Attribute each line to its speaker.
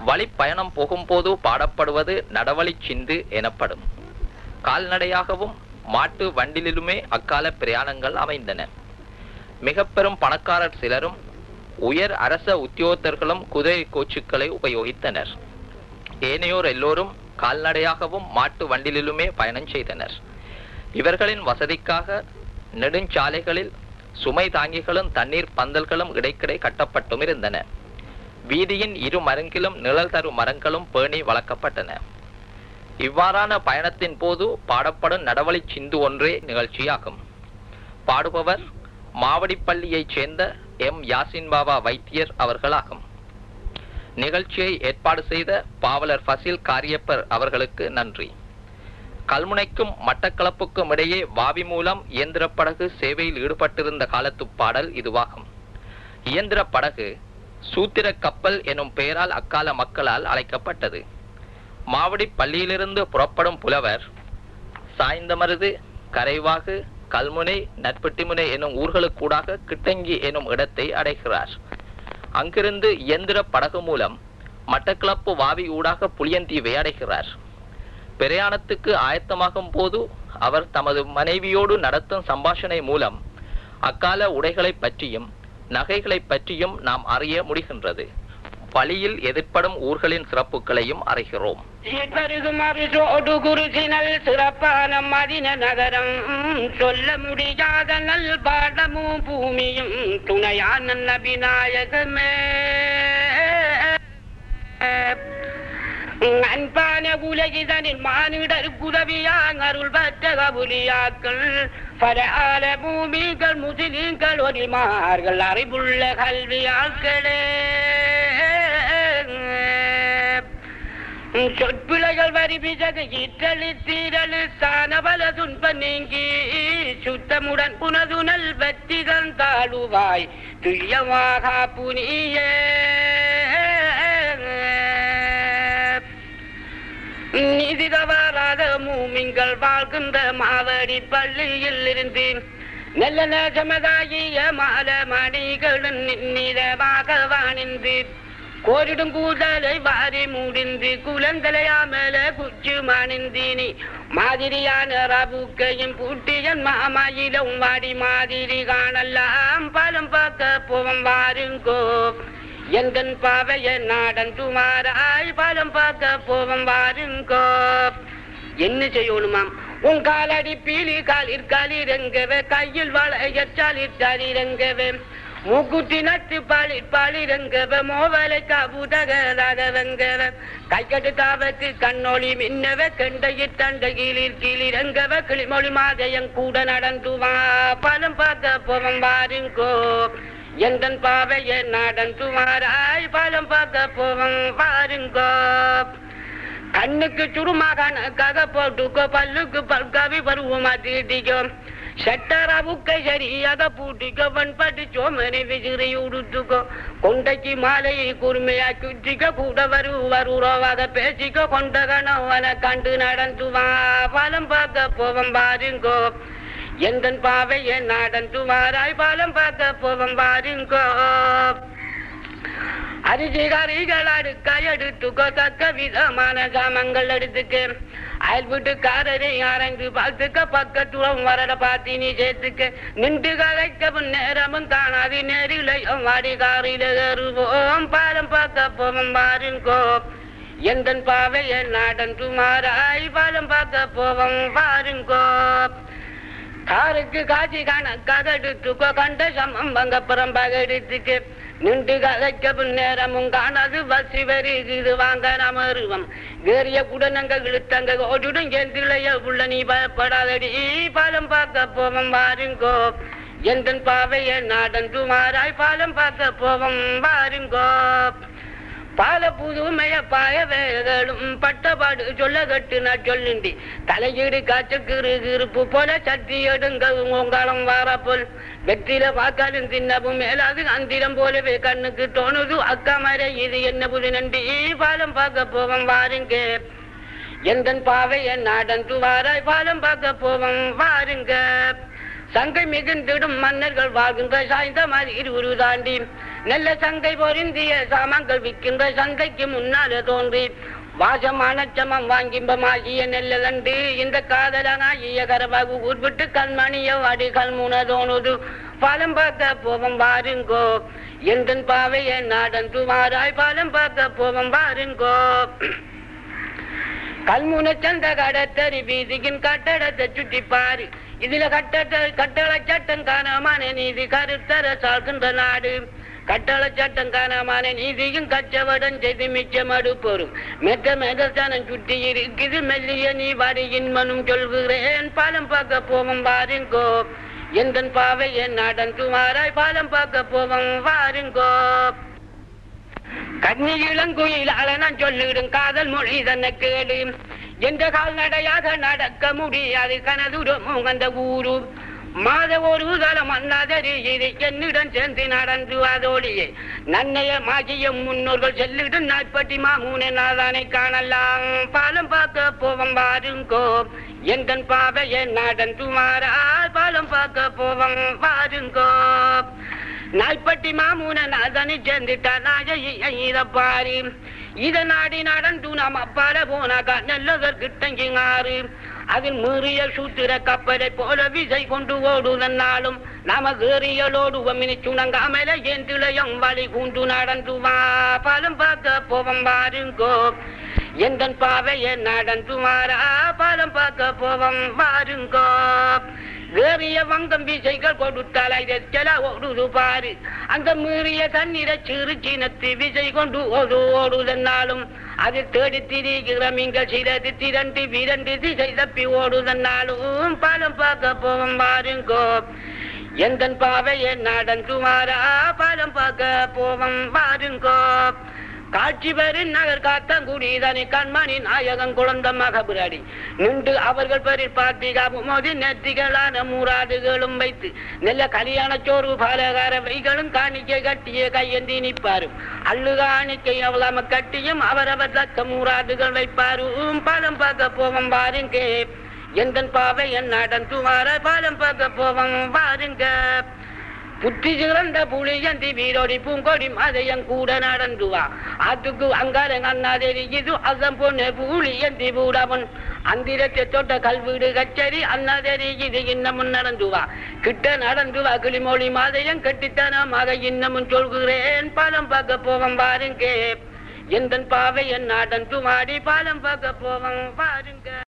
Speaker 1: வழிப்பயணம் போகும்போது பாடப்படுவது நடவழி சிந்து எனப்படும் கால்நடையாகவும் மாட்டு வண்டிலிலுமே அக்கால பிரயாணங்கள் அமைந்தன மிக பெரும் பணக்காரர் சிலரும் உயர் அரச உத்தியோகத்தர்களும் குதிரை கோச்சுக்களை உபயோகித்தனர் ஏனையோர் எல்லோரும் கால்நடையாகவும் மாட்டு வண்டிலிலுமே பயணம் செய்தனர் இவர்களின் வசதிக்காக நெடுஞ்சாலைகளில் சுமை தாங்கிகளும் தண்ணீர் பந்தல்களும் இடைக்கிடை கட்டப்பட்டும் இருந்தன வீதியின் இரு மரங்கிலும் நிழல் தரும் மரங்களும் பேணி வளர்க்கப்பட்டன இவ்வாறான பயணத்தின் போது பாடப்படும் நடவழி சிந்து ஒன்றே நிகழ்ச்சியாகும் பாடுபவர் மாவடிப்பள்ளியைச் சேர்ந்த எம் யாசின் பாபா வைத்தியர் அவர்களாகும் நிகழ்ச்சியை ஏற்பாடு செய்த பாவலர் ஃபசில் காரியப்பர் அவர்களுக்கு நன்றி கல்முனைக்கும் மட்டக்களப்புக்கும் இடையே வாவி மூலம் இயந்திர படகு சேவையில் ஈடுபட்டிருந்த காலத்து பாடல் இதுவாகும் இயந்திர படகு சூத்திர கப்பல் எனும் பெயரால் அக்கால மக்களால் அழைக்கப்பட்டது மாவடி பள்ளியிலிருந்து புறப்படும் புலவர் சாய்ந்தமருது கரைவாகு கல்முனை நட்பட்டிமுனை எனும் ஊர்களுக்கூடாக கிட்டங்கி எனும் இடத்தை அடைகிறார் அங்கிருந்து இயந்திர படகு மூலம் மட்டக்களப்பு வாவி ஊடாக புளியந்தீவை அடைகிறார் பிரயாணத்துக்கு ஆயத்தமாகும் போது அவர் தமது மனைவியோடு நடத்தும் சம்பாஷணை மூலம் அக்கால உடைகளை பற்றியும் நகைகளை பற்றியும் நாம் அறிய முடிகின்றது வழியில் எதிர்ப்படும் ஊர்களின் சிறப்புகளையும் அறிகிறோம்
Speaker 2: சீர்பருகும் அரிசோடு குருசினல் சிறப்பான மதின நகரம் சொல்ல முடியாத நல் பாடமும் பூமியும் துணையான நபிநாயகமே அன்பான உலகிதனில் மானிடர் குதவியாங் அருள் பெற்ற கபுலியாக்கள் பல ஆல பூமிகள் முஸ்லிம்கள் ஒலிமார்கள் அறிவுள்ள கல்வியாக்களே சொற்பிழைகள் வரி பிசகு இற்றலி தீரலு சானபல துன்ப நீங்கி சுத்தமுடன் புனதுனல் வெற்றிகள் தாழுவாய் துயமாக புனியே நீதி தவறாத மூமிங்கள் வாழ்கின்ற மாவடி பள்ளியில் இருந்து நல்ல நேசமதாகிய மால மணிகளும் நிறமாக வாணிந்து கோரிடும் கூதலை வாரி முடிந்து குலந்தலையாமல குச்சு மணிந்தினி மாதிரியான ரபுக்கையும் பூட்டியன் மாமாயிலும் வாடி மாதிரி காணலாம் பலம் பார்க்க போவோம் வாருங்கோ எந்தன் பாவைய நாடன் துமாராய் பலம் பார்க்க போவோம் வாருங்கோ என்ன செய்யணுமாம் உன் காலடி பீலி காலிற் காலிரங்கவே கையில் வளையச்சாலிற் சாலிரங்கவே மூக்குத்தி நட்டு பாலிற் பாலிரங்கவே மோவலை காபுதகலாகவங்கவே கைக்கட்டு காவத்து கண்ணொளி மின்னவே கண்டையிற் தண்டையிலிற் கீழிறங்கவே கிளிமொழி மாதையன் கூட நடந்து வா பலம் பார்க்க போவோம் வாருங்கோ எந்தன் பாவைய நாடன் துமாராய் பலம் பார்க்க போவோம் பாருங்கோ கண்ணுக்கு சுருமாக கக போட்டுக்கோ பல்லுக்கு பல்காவி பருவமா தீட்டிக்கோ சட்டரவுக்கை சரியாக பூட்டிக்கோ வன்பட்டு சோமனை விசிறி உடுத்துக்கோ கொண்டைக்கு மாலையை குறுமையா சுற்றிக்க கூட வரு வருவாக பேசிக்கோ கொண்ட கணவனை கண்டு நடந்து வா பலம் பார்க்க போவோம் பாருங்கோ எந்தன் பாவைய நடந்து வாராய் பாலம் பார்க்க போவோம் பாருங்கோ அரிசிகாரிகள் அடுக்க எடுத்துக்கோ தக்க விதமான சாமங்கள் எடுத்துக்க அயல் வீட்டுக்காரரை ஆராய்ந்து பார்த்துக்க பக்கத்துலம் வரட பார்த்து நீ சேர்த்துக்க நின்று கலைக்கவும் நேரமும் காணாது நேரிலையும் வாடி காரில ஏறுவோம் பாலம் பார்க்க போவோம் பாருங்கோ எந்தன் பாவைய நாடன் துமாராய் பாலம் பார்க்க போவோம் பாருங்கோ காருக்கு காட்சி கணக்காக எடுத்துக்கோ கண்ட சமம் வங்க புறம்பாக எடுத்துக்கு நின்று கதைக்க நேரமும் காணாது வசி வருகிறது வாங்க நாம வருவோம் வேறிய குடனங்க இழுத்தங்க ஓடிடும் எந்திலைய உள்ள நீ பயப்படாதடி பாலம் பார்க்க போவோம் வாருங்கோ எந்தன் பாவைய நாடன் துமாராய் பாலம் பார்க்க போவோம் வாருங்கோ பால புதுமைய பாய வேகளும் பட்டபாடு சொல்ல கட்டு நான் சொல்லுண்டி தலையீடு காய்ச்சல் இருப்பு போல சட்டி எடுங்க உங்காலம் வாரப்போல் வெற்றில வாக்காலும் தின்னவும் மேலாது அந்திரம் போலவே கண்ணுக்கு தோணுது அக்கா மர இது என்ன புது நண்டி பாலம் பார்க்க போவோம் வாருங்க எந்தன் பாவைய நாடன் துவாராய் பாலம் பார்க்க போவோம் வாருங்க சங்கை மிகுந்திடும் மன்னர்கள் வாழ்கின்ற சாய்ந்த மாதிரி இருவுரு தாண்டி நல்ல சங்கை பொருந்திய சாமான்கள் விற்கின்ற சந்தைக்கு முன்னால தோன்றி வாசமான சமம் வாங்கிம்பமாகிய நெல்லதண்டு இந்த காதலனாகிய கரபாகு உட்விட்டு கண்மணிய வாடி கல்முன தோணுது பாலம் பார்க்க போவோம் பாருங்கோ எந்தன் பாவைய நாடன் துமாராய் பாலம் பார்க்க போவோம் பாருங்கோ கல்முன சந்த கடத்தறி வீதியின் கட்டடத்தை சுற்றி பாரு இதுல கட்டட கட்டள சட்டம் காணமான நீதி கருத்தர சார்கின்ற நாடு கட்டள சட்டம் காணமான நீதியும் கச்சவடம் செய்து மிச்சமடு போரும் மெத்த மெதத்தானம் சுற்றி இருக்குது மெல்லிய நீ வாடியின் மனும் சொல்கிறேன் பாலம் பார்க்க போவோம் வாருங்கோ எந்தன் பாவை என் நாடன் துமாராய் பாலம் பார்க்க போவோம் வாருங்கோ கன்னி இளங்குயில் அலனம் சொல்லிடும் காதல் மொழி தன்னை கேடு எந்த கால்நடையாக நடக்க முடியாது கனதுரமும் அந்த ஊரு மாத ஒரு தலம் அண்ணாதரி இது என்னிடம் சேர்ந்து நடந்து அதோடியே நன்னைய மாகிய முன்னோர்கள் செல்லிடும் நாட்பட்டி மாமூன நாதானை காணலாம் பாலம் பார்க்க போவோம் பாருங்கோ எந்தன் பாவைய நாடன் துமாரா பாலம் பார்க்க போவோம் பாருங்கோ நாய்ப்பட்டி மாமூன நாதனி சேர்ந்துட்டா நாய பாரு இத நாடி நடந்து நாம் அப்பால போனாக்கா நல்லதற்கிட்டங்கிங்காறு அதில் மீறிய சூத்திர கப்பலை போல விசை கொண்டு ஓடுதன்னாலும் நாம கேறியலோடு வமினி சுணங்காமல ஏந்திளையம் வழி கூண்டு நடந்து வா பாலம் பார்க்க போவோம் பாருங்கோ எந்தன் பாவைய நடந்து மாறா பாலம் பார்க்க போவோம் பாருங்கோ வேறிய வங்கம் விசைகள் கொடுத்தாலை தெச்சலா ஓடுது பாரு அந்த மீறிய தண்ணீரை சிறு சின்னத்து விசை கொண்டு ஓடு ஓடுதன்னாலும் அது தேடி திரிகிற நீங்கள் சிலது திரண்டு விரண்டு திசை தப்பி ஓடுதன்னாலும் பாலம் பார்க்க போவோம் பாருங்கோ எந்தன் பாவைய நடந்து மாறா பாலம் பார்க்க போவோம் பாருங்கோ காட்சி பெறின் நகர் காத்தங்குடி தனி கண்மணி நாயகன் குழந்த மகபுராடி நின்று அவர்கள் பெரில் பார்த்திகாவும் மோதி நெத்திகளான மூராடுகளும் வைத்து நல்ல கல்யாண சோறு பாலகார வைகளும் காணிக்கை கட்டிய கையேந்தி நிற்பாரும் அள்ளு காணிக்கை அவளாம கட்டியும் அவரவர் தக்க மூராடுகள் வைப்பாரும் பாலம் பார்க்க போவோம் பாருங்க எந்தன் பாவை என் நாடன் துமார பாலம் பார்க்க போவோம் பாருங்க புத்தி சிறந்த புளியந்தி வீரோடி பூங்கொடி மதையன் கூட நடந்துவா அதுக்கு அங்காரங்க அண்ணாதேரி இது அதன் பொண்ணு புளியந்தி பூடவன் அந்திரத்தை தொட்ட கல்வீடு கச்சேரி அண்ணாதேரி இது இன்னமும் நடந்துவா கிட்ட நடந்துவா கிளிமொழி மாதையன் கட்டித்தனமாக இன்னமும் சொல்கிறேன் பாலம் பார்க்க போவோம் பாருங்க எந்தன் பாவை என் நாடன் துமாடி பாலம் பார்க்க போவோம் பாருங்க